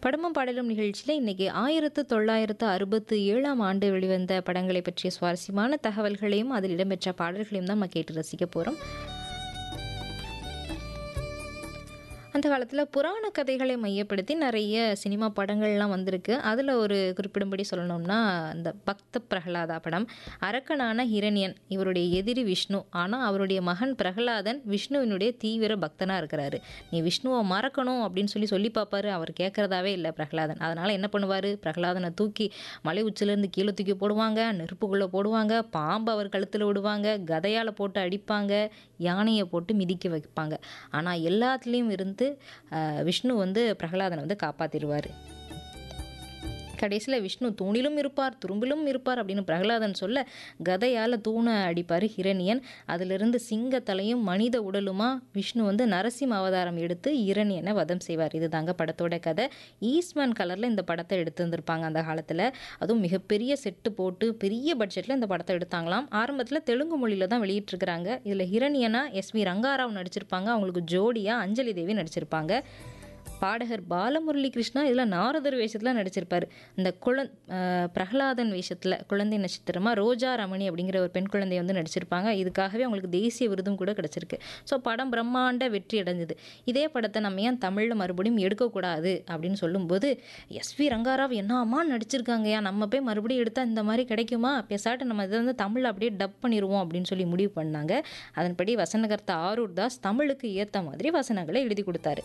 படமும் பாடலும் நிகழ்ச்சியில் இன்னைக்கு ஆயிரத்து தொள்ளாயிரத்து அறுபத்து ஏழாம் ஆண்டு வெளிவந்த படங்களை பற்றிய சுவாரஸ்யமான தகவல்களையும் அதில் இடம்பெற்ற பாடல்களையும் தான் நம்ம கேட்டு ரசிக்க போகிறோம் அந்த காலத்தில் புராண கதைகளை மையப்படுத்தி நிறைய சினிமா படங்கள்லாம் வந்திருக்கு அதில் ஒரு குறிப்பிடும்படி சொல்லணும்னா இந்த பக்த பிரகலாதா படம் அரக்கனான ஹிரண்யன் இவருடைய எதிரி விஷ்ணு ஆனால் அவருடைய மகன் பிரகலாதன் விஷ்ணுவினுடைய தீவிர பக்தனாக இருக்கிறாரு நீ விஷ்ணுவை மறக்கணும் அப்படின்னு சொல்லி சொல்லி பார்ப்பாரு அவர் கேட்குறதாவே இல்லை பிரகலாதன் அதனால் என்ன பண்ணுவார் பிரகலாதனை தூக்கி மலை உச்சிலேருந்து கீழே தூக்கி போடுவாங்க நெருப்புக்குள்ளே போடுவாங்க பாம்பு அவர் கழுத்தில் விடுவாங்க கதையால் போட்டு அடிப்பாங்க யானையை போட்டு மிதிக்க வைப்பாங்க ஆனால் எல்லாத்துலேயும் இருந்து ஆஹ், விஷ்ணு வந்து பிரகலாதனை வந்து காப்பாற்றிடுவார் கடைசியில் விஷ்ணு தூணிலும் இருப்பார் துரும்பிலும் இருப்பார் அப்படின்னு பிரகலாதன் சொல்ல கதையால் தூணை அடிப்பார் ஹிரண்யன் அதிலிருந்து சிங்கத்தலையும் மனித உடலுமா விஷ்ணு வந்து நரசிம்ம அவதாரம் எடுத்து இரணியனை வதம் செய்வார் இது தாங்க படத்தோட கதை ஈஸ்ட்மேன் கலரில் இந்த படத்தை எடுத்து வந்திருப்பாங்க அந்த காலத்தில் அதுவும் மிகப்பெரிய செட்டு போட்டு பெரிய பட்ஜெட்டில் இந்த படத்தை எடுத்தாங்களாம் ஆரம்பத்தில் தெலுங்கு மொழியில் தான் வெளியிட்டிருக்கிறாங்க இதில் ஹிரண்யனா எஸ்வி ரங்காராவ் நடிச்சிருப்பாங்க அவங்களுக்கு ஜோடியாக அஞ்சலி தேவி நடிச்சிருப்பாங்க பாடகர் பாலமுரளி கிருஷ்ணா இதில் நாரதர் வேஷத்தில் நடிச்சிருப்பார் இந்த குழந் அஹ் பிரகலாதன் வேஷத்தில் குழந்தை நட்சத்திரமாக ரோஜா ரமணி அப்படிங்கிற ஒரு பெண் குழந்தை வந்து நடிச்சிருப்பாங்க இதுக்காகவே அவங்களுக்கு தேசிய விருதும் கூட கிடச்சிருக்கு ஸோ படம் பிரம்மாண்ட வெற்றி அடைஞ்சது இதே படத்தை நம்ம ஏன் தமிழில் மறுபடியும் எடுக்கக்கூடாது அப்படின்னு சொல்லும்போது எஸ்வி ரங்காராவ் என்னம்மா நடிச்சிருக்காங்கயா நம்ம போய் மறுபடியும் எடுத்தால் இந்த மாதிரி கிடைக்குமா பேசாட்டு நம்ம இதை வந்து தமிழில் அப்படியே டப் பண்ணிடுவோம் அப்படின்னு சொல்லி முடிவு பண்ணாங்க அதன்படி வசனகர்த்தா ஆரூர் தாஸ் தமிழுக்கு ஏற்ற மாதிரி வசனங்களை எழுதி கொடுத்தாரு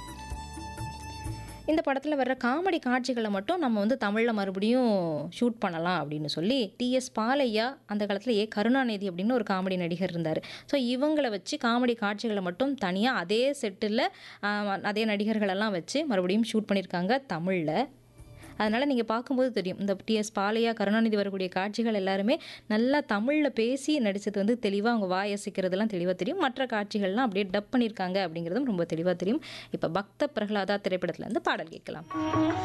இந்த படத்தில் வர்ற காமெடி காட்சிகளை மட்டும் நம்ம வந்து தமிழில் மறுபடியும் ஷூட் பண்ணலாம் அப்படின்னு சொல்லி டிஎஸ் பாலையா அந்த காலத்தில் ஏ கருணாநிதி அப்படின்னு ஒரு காமெடி நடிகர் இருந்தார் ஸோ இவங்களை வச்சு காமெடி காட்சிகளை மட்டும் தனியாக அதே செட்டில் அதே நடிகர்களெல்லாம் வச்சு மறுபடியும் ஷூட் பண்ணியிருக்காங்க தமிழில் அதனால் நீங்கள் பார்க்கும்போது தெரியும் இந்த டிஎஸ் பாலையா கருணாநிதி வரக்கூடிய காட்சிகள் எல்லாருமே நல்லா தமிழில் பேசி நடித்தது வந்து தெளிவாக அவங்க வாயசிக்கிறதுலாம் தெளிவாக தெரியும் மற்ற காட்சிகள்லாம் அப்படியே டப் பண்ணியிருக்காங்க அப்படிங்கிறதும் ரொம்ப தெளிவாக தெரியும் இப்போ பக்த பிரகலாதா திரைப்படத்துல இருந்து பாடல் கேட்கலாம்